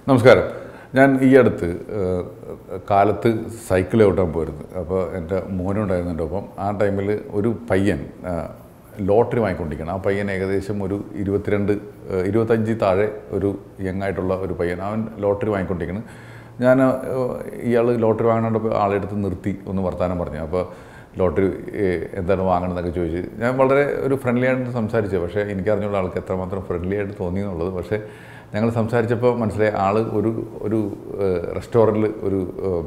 നമസ്കാരം ഞാൻ ഈ അടുത്ത് ഏഹ്, കാലത്ത് സൈക്കിൾ ചവിട്ടാൻ പോയിരുന്നു അപ്പോൾ എൻ്റെ മോനുണ്ടായിരുന്നു എൻ്റെ ഒപ്പം ആ ടൈമിൽ ഒരു പയ്യൻ ഏഹ്, ലോട്ടറി വാങ്ങിക്കൊണ്ടിരിക്കണം ആ പയ്യൻ ഏകദേശം ഒരു ഇരുപത്തിരണ്ട് ഏഹ്, ഇരുപത്തഞ്ച് താഴെ ഒരു യങ് ആയിട്ടുള്ള ഒരു പയ്യൻ അവൻ ലോട്ടറി വാങ്ങിക്കൊണ്ടിരിക്കണം ഞാൻ ഇയാൾ ലോട്ടറി വാങ്ങണപ്പോൾ ആളെടുത്ത് നിർത്തി ഒന്ന് വർത്തമാനം പറഞ്ഞു അപ്പോൾ ലോട്ടറി ഏഹ്, എന്താണ് വാങ്ങണമെന്നൊക്കെ ചോദിച്ച് ഞാൻ വളരെ ഒരു ഫ്രണ്ട്ലി ആയിട്ട് സംസാരിച്ചു പക്ഷേ എനിക്കറിഞ്ഞുള്ള ആൾക്ക് എത്രമാത്രം ഫ്രണ്ട്ലി ആയിട്ട് തോന്നി എന്നുള്ളത് പക്ഷേ ഞങ്ങൾ സംസാരിച്ചപ്പോൾ മനസ്സിലായി ആൾ ഒരു ഒരു റെസ്റ്റോറൻറ്റിൽ ഒരു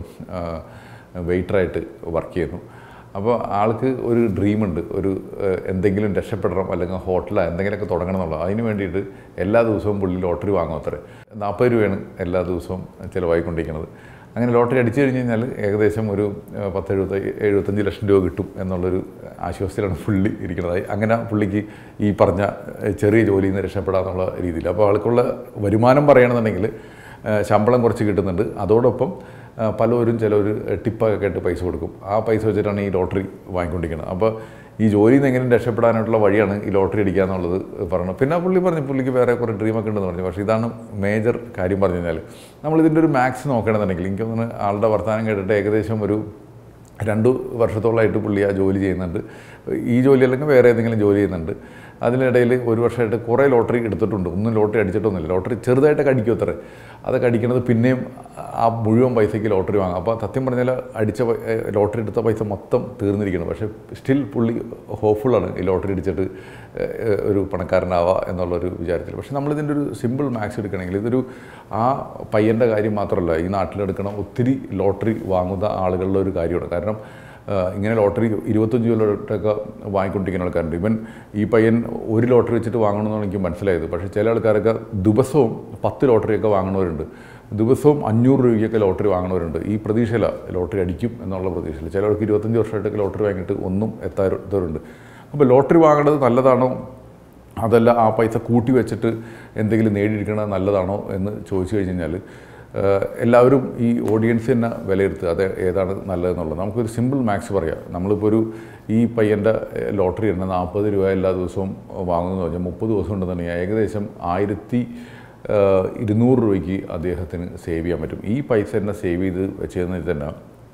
വെയിറ്ററായിട്ട് വർക്ക് ചെയ്യുന്നു അപ്പോൾ ആൾക്ക് ഒരു ഡ്രീമുണ്ട് ഒരു ഏഹ്, എന്തെങ്കിലും രക്ഷപ്പെടണം അല്ലെങ്കിൽ ഹോട്ടലോ എന്തെങ്കിലുമൊക്കെ തുടങ്ങണം എന്നുള്ളത് അതിന് വേണ്ടിയിട്ട് എല്ലാ ദിവസവും പുള്ളി ലോട്ടറി വാങ്ങും അത്രേ നാൽപ്പത് രൂപയാണ് എല്ലാ ദിവസവും ചിലവായിക്കൊണ്ടിരിക്കുന്നത് അങ്ങനെ ലോട്ടറി അടിച്ചു കഴിഞ്ഞ് കഴിഞ്ഞാൽ ഏകദേശം ഒരു ഏഹ്, പത്ത് എഴുപത്തി എഴുപത്തഞ്ച് ലക്ഷം രൂപ കിട്ടും എന്നുള്ളൊരു ആശ്വാസത്തിലാണ് പുള്ളി ഇരിക്കുന്നത് അങ്ങനെ പുള്ളിക്ക് ഈ പറഞ്ഞ ഏഹ്, ചെറിയ ജോലിയിൽ നിന്ന് രക്ഷപ്പെടാന്നുള്ള രീതിയിൽ അപ്പോൾ ആൾക്കുള്ള വരുമാനം പറയുകയാണെന്നുണ്ടെങ്കിൽ ഏഹ്, ശമ്പളം കുറച്ച് കിട്ടുന്നുണ്ട് അതോടൊപ്പം ഏഹ്, പലരും ചിലർ ടിപ്പൊക്കെ ഇട്ട് പൈസ കൊടുക്കും ആ പൈസ വെച്ചിട്ടാണ് ഈ ലോട്ടറി വാങ്ങിക്കൊണ്ടിരിക്കുന്നത് അപ്പോൾ ഈ ജോലിയിൽ നിന്ന് എങ്ങനെ രക്ഷപ്പെടാനായിട്ടുള്ള വഴിയാണ് ഈ ലോട്ടറി അടിക്കുക എന്നുള്ളത് പറഞ്ഞു പിന്നെ പുള്ളി പറഞ്ഞു പുള്ളിക്ക് വേറെ കുറേ ഡ്രീമൊക്കെ ഉണ്ടെന്ന് പറഞ്ഞു പക്ഷേ ഇതാണ് മേജർ കാര്യം പറഞ്ഞു കഴിഞ്ഞാൽ നമ്മളിതിൻ്റെ ഒരു മാക്സ് നോക്കണമെന്നുണ്ടെങ്കിൽ എനിക്ക് തോന്നുന്നു ആളുടെ വർത്തമാനം കേട്ടിട്ട് ഏകദേശം ഒരു രണ്ട് വർഷത്തോളമായിട്ട് പുള്ളി ആ ജോലി ചെയ്യുന്നുണ്ട് ഈ ജോലി അല്ലെങ്കിൽ വേറെ ഏതെങ്കിലും ജോലി ചെയ്യുന്നുണ്ട് അതിനിടയിൽ ഒരു വർഷമായിട്ട് കുറേ ലോട്ടറി എടുത്തിട്ടുണ്ട് ഒന്നും ലോട്ടറി അടിച്ചിട്ടൊന്നുമില്ല ലോട്ടറി ചെറുതായിട്ടൊക്കെ അടിക്കും അത്രേ അതൊക്കെ അടിക്കുന്നത് പിന്നെയും ആ മുഴുവൻ പൈസയ്ക്ക് ലോട്ടറി വാങ്ങാം അപ്പോൾ സത്യം പറഞ്ഞാൽ അടിച്ച പൈ- ഏ, ലോട്ടറി എടുത്ത പൈസ മൊത്തം തീർന്നിരിക്കണം പക്ഷേ സ്റ്റിൽ പുള്ളി ഹോപ്പ്ഫുള്ളാണ് ഈ ലോട്ടറി അടിച്ചിട്ട് ഏ, ഏ, ഒരു പണക്കാരനാവുക എന്നുള്ളൊരു വിചാരത്തിൽ പക്ഷേ നമ്മളിതിൻ്റെ ഒരു സിമ്പിൾ മാക്സ് എടുക്കണമെങ്കിൽ ഇതൊരു ആ പയ്യൻ്റെ കാര്യം മാത്രമല്ല ഈ നാട്ടിലെടുക്കണം ഒത്തിരി ലോട്ടറി വാങ്ങുന്ന ആളുകളുടെ ഒരു കാര്യമാണ് കാരണം ആ, ഇങ്ങനെ ലോട്ടറി ഇരുപത്തഞ്ച് കൊല്ലത്തൊക്കെ വാങ്ങിക്കൊണ്ടിരിക്കുന്ന ആൾക്കാരുണ്ട് ഇവൻ ഈ പയ്യൻ ഒരു ലോട്ടറി വെച്ചിട്ട് വാങ്ങണമെന്നാണ് എനിക്ക് മനസ്സിലായത് പക്ഷേ ചില ആൾക്കാരൊക്കെ ദിവസവും പത്ത് ലോട്ടറിയൊക്കെ വാങ്ങുന്നവരുണ്ട് ദിവസവും അഞ്ഞൂറ് രൂപയ്ക്കൊക്കെ ലോട്ടറി വാങ്ങുന്നവരുണ്ട് ഈ പ്രതീക്ഷയില ലോട്ടറി അടിക്കും എന്നുള്ള പ്രതീക്ഷയിൽ ചിലർക്ക് ഇരുപത്തഞ്ച് വർഷമായിട്ടൊക്കെ ലോട്ടറി വാങ്ങിയിട്ട് ഒന്നും എത്താത്തവരുണ്ട് അപ്പോൾ ലോട്ടറി വാങ്ങേണ്ടത് നല്ലതാണോ അതല്ല ആ പൈസ കൂട്ടി വെച്ചിട്ട് എന്തെങ്കിലും നേടിയെടുക്കണത് നല്ലതാണോ എന്ന് ചോദിച്ചു കഴിഞ്ഞ് കഴിഞ്ഞാൽ ഏഹ്, എല്ലാവരും ഈ ഓഡിയൻസ് തന്നെ വിലയിരുത്തുക അത് ഏതാണ് നല്ലതെന്നുള്ളത് നമുക്കൊരു സിമ്പിൾ മാക്സ് പറയാം നമ്മളിപ്പോൾ ഒരു ഈ പയ്യൻ്റെ ഏഹ്, ലോട്ടറി തന്നെ നാൽപ്പത് രൂപ എല്ലാ ദിവസവും വാങ്ങുന്നതെന്ന് പറഞ്ഞാൽ മുപ്പത് ദിവസം ഉണ്ടെന്നുണ്ടെങ്കിൽ ഏകദേശം ആയിരത്തി ഏഹ്, ഇരുന്നൂറ് രൂപയ്ക്ക് അദ്ദേഹത്തിന് സേവ് ചെയ്യാൻ പറ്റും ഈ പൈസ തന്നെ സേവ് ചെയ്ത് വെച്ചതെന്ന് തന്നെ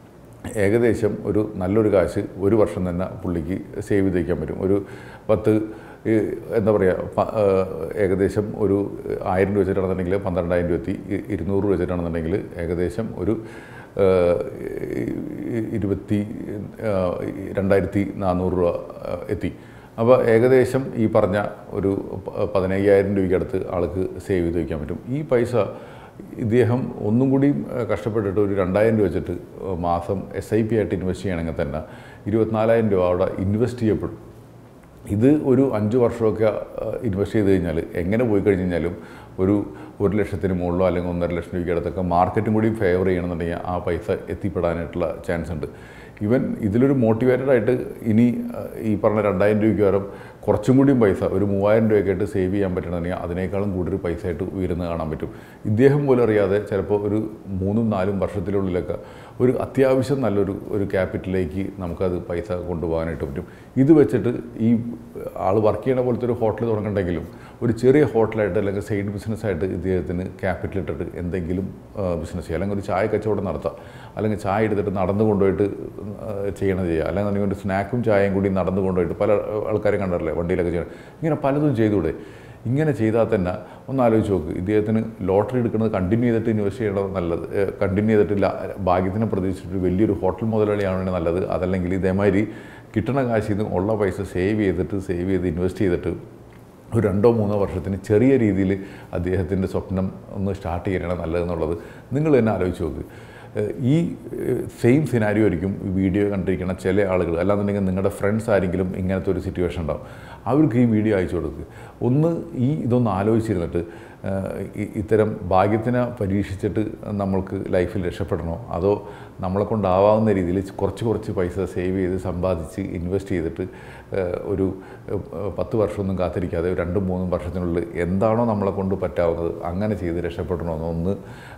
ഏകദേശം ഒരു നല്ലൊരു കാശ് ഒരു വർഷം തന്നെ പുള്ളിക്ക് സേവ് ചെയ്ത് വയ്ക്കാൻ പറ്റും ഒരു പത്ത് ഈ എന്താ പറയുക പ- ഏഹ് ഏകദേശം ഒരു ആയിരം രൂപ വെച്ചിട്ടാണെന്നുണ്ടെങ്കിൽ പന്ത്രണ്ടായിരം രൂപ എത്തി ഇ- ഇരുന്നൂറ് രൂപ വെച്ചിട്ടാണെന്നുണ്ടെങ്കിൽ ഏകദേശം ഒരു ഏഹ്, ഇ- ഇരുപത്തി ഏഹ്, രണ്ടായിരത്തി നാനൂറ് രൂപ ഏഹ്, എത്തി അപ്പോൾ ഏകദേശം ഈ പറഞ്ഞ ഒരു പ- പതിനയ്യായിരം രൂപയ്ക്കടുത്ത് ആൾക്ക് സേവ് ചെയ്ത് വയ്ക്കാൻ പറ്റും ഈ പൈസ ഇദ്ദേഹം ഒന്നും കൂടി ഏഹ്, കഷ്ടപ്പെട്ടിട്ട് ഒരു രണ്ടായിരം രൂപ വെച്ചിട്ട് ഏഹ്, മാസം എസ് ഐ പി ആയിട്ട് ഇൻവെസ്റ്റ് ചെയ്യണമെങ്കിൽ തന്നെ ഇരുപത്തിനാലായിരം രൂപ അവിടെ ഇൻവെസ്റ്റ് ചെയ്യപ്പെടും ഇത് ഒരു അഞ്ച് വർഷമൊക്കെ ഇൻവെസ്റ്റ് ചെയ്ത് കഴിഞ്ഞാൽ എങ്ങനെ പോയി കഴിഞ്ഞ് കഴിഞ്ഞാലും ഒരു ഒരു ലക്ഷത്തിന് മുകളിലോ അല്ലെങ്കിൽ ഒന്നര ലക്ഷം രൂപയ്ക്ക് അടുത്തൊക്കെ മാർക്കറ്റും കൂടി ഫേവർ ചെയ്യണമെന്നുണ്ടെങ്കിൽ ആ പൈസ എത്തിപ്പെടാനായിട്ടുള്ള ചാൻസ് ഉണ്ട് ഇവൻ ഇതിലൊരു മോട്ടിവേറ്റഡ് ആയിട്ട് ഇനി ആ, ഈ പറഞ്ഞ രണ്ടായിരം രൂപയ്ക്ക് പകരം കുറച്ചും കൂടിയും പൈസ ഒരു മൂവായിരം രൂപയൊക്കെ ആയിട്ട് സേവ് ചെയ്യാൻ പറ്റണമെന്നുണ്ടെങ്കിൽ അതിനേക്കാളും കൂടുതൽ പൈസ ആയിട്ട് ഉയരുന്നത് കാണാൻ പറ്റും ഇദ്ദേഹം പോലും അറിയാതെ ചിലപ്പോൾ ഒരു മൂന്നും നാലും വർഷത്തിനുള്ളിലൊക്കെ ഒരു അത്യാവശ്യം നല്ലൊരു ഒരു ക്യാപിറ്റലിലേക്ക് നമുക്കത് പൈസ കൊണ്ടുപോകാനായിട്ട് പറ്റും ഇത് വെച്ചിട്ട് ഈ ആൾ വർക്ക് ചെയ്യണ പോലത്തെ ഒരു ഹോട്ടൽ തുടങ്ങണ്ടെങ്കിലും ഒരു ചെറിയ ഹോട്ടലായിട്ട് അല്ലെങ്കിൽ സൈഡ് ബിസിനസ്സായിട്ട് ഇദ്ദേഹത്തിന് ക്യാപിറ്റൽ ഇട്ടിട്ട് എന്തെങ്കിലും ബിസിനസ് ചെയ്യുക അല്ലെങ്കിൽ ഒരു ചായ കച്ചവടം നടത്താം അല്ലെങ്കിൽ ചായ എടുത്തിട്ട് നടന്നു കൊണ്ടുപോയിട്ട് ആ, ചെയ്യണത് ചെയ്യുക അല്ലെങ്കിൽ ഒരു സ്നാക്കും ചായയും കൂടി നടന്നു കൊണ്ടുപോയിട്ട് പല ആൾക്കാരും കണ്ടറില്ലേ വണ്ടിയിലൊക്കെ ചെയ്യണം ഇങ്ങനെ പലതും ചെയ്തുകൂടെ ഇങ്ങനെ ചെയ്താൽ തന്നെ ഒന്ന് ആലോചിച്ച് നോക്ക് ഇദ്ദേഹത്തിന് ലോട്ടറി എടുക്കുന്നത് കണ്ടിന്യൂ ചെയ്തിട്ട് ഇൻവെസ്റ്റ് ചെയ്യണത് നല്ലത് കണ്ടിന്യൂ ചെയ്തിട്ട് ലാ- ഭാഗ്യത്തിനെ പ്രതീക്ഷിച്ചിട്ട് വലിയൊരു ഹോട്ടൽ മുതലാളിയാണ് നല്ലത് അതല്ലെങ്കിൽ ഇതേമാതിരി കിട്ടണ കാശിൽ നിന്ന് ഉള്ള പൈസ സേവ് ചെയ്തിട്ട് സേവ് ചെയ്ത് ഇൻവെസ്റ്റ് ചെയ്തിട്ട് ഒരു രണ്ടോ മൂന്നോ വർഷത്തിന് ചെറിയ രീതിയിൽ അദ്ദേഹത്തിൻ്റെ സ്വപ്നം ഒന്ന് സ്റ്റാർട്ട് ചെയ്യണം നല്ലതെന്നുള്ളത് നിങ്ങൾ തന്നെ ആലോചിച്ച് നോക്ക് ഏഹ് ഈ സെയിം സിനാരിയോ ആയിരിക്കും ഈ വീഡിയോ കണ്ടിരിക്കുന്ന ചില ആളുകൾ അല്ലാന്നുണ്ടെങ്കിൽ നിങ്ങളുടെ ഫ്രണ്ട്സ് ആരെങ്കിലും ഇങ്ങനത്തെ ഒരു സിറ്റുവേഷൻ ഉണ്ടാവും അവർക്ക് ഈ വീഡിയോ അയച്ചു കൊടുക്കുക ഒന്ന് ഈ ഇതൊന്ന് ആലോചിച്ചിരുന്നിട്ട് ഏഹ് ഇ- ഇത്തരം ഭാഗ്യത്തിനെ പരീക്ഷിച്ചിട്ട് നമ്മൾക്ക് ലൈഫിൽ രക്ഷപ്പെടണോ അതോ നമ്മളെ കൊണ്ടാവാവുന്ന രീതിയിൽ കുറച്ച് കുറച്ച് പൈസ സേവ് ചെയ്ത് സമ്പാദിച്ച് ഇൻവെസ്റ്റ് ചെയ്തിട്ട് ഏഹ് ഒരു ഏഹ് പത്ത് വർഷമൊന്നും കാത്തിരിക്കാതെ ഒരു രണ്ടും മൂന്നും വർഷത്തിനുള്ളിൽ എന്താണോ നമ്മളെ കൊണ്ട് പറ്റാവുന്നത് അങ്ങനെ ചെയ്ത് രക്ഷപ്പെടണമെന്ന് ഒന്ന്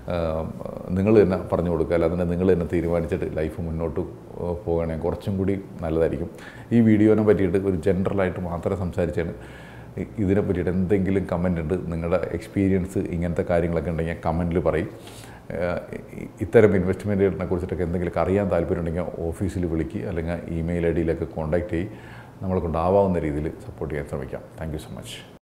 നിങ്ങൾ തന്നെ പറഞ്ഞു കൊടുക്കുക അല്ലാതെ നിങ്ങൾ തന്നെ തീരുമാനിച്ചിട്ട് ലൈഫ് മുന്നോട്ട് ഏഹ് പോവുകയാണെങ്കിൽ കുറച്ചും കൂടി നല്ലതായിരിക്കും ഈ വീഡിയോനെ പറ്റിയിട്ട് ഒരു ജനറലായിട്ട് മാത്രമേ സംസാരിച്ചാണ് ഇ- ഇതിനെ പറ്റിയിട്ട് എന്തെങ്കിലും കമൻ്റ് ഉണ്ട് നിങ്ങളുടെ എക്സ്പീരിയൻസ് ഇങ്ങനത്തെ കാര്യങ്ങളൊക്കെ ഉണ്ടെങ്കിൽ കമൻറ്റിൽ പറയും ഏഹ് ഇ- ഇത്തരം ഇൻവെസ്റ്റ്മെൻറ്റുകളെ കുറിച്ചിട്ടൊക്കെ എന്തെങ്കിലുമൊക്കെ അറിയാൻ താല്പര്യമുണ്ടെങ്കിൽ ഓഫീസിൽ വിളിക്കുക അല്ലെങ്കിൽ ഇമെയിൽ ഐ ഡിയിലൊക്കെ കോൺടാക്റ്റ് ചെയ്യും നമ്മളെ കൊണ്ടാവാവുന്ന രീതിയിൽ സപ്പോർട്ട് ചെയ്യാൻ ശ്രമിക്കാം താങ്ക് യു സോ മച്ച്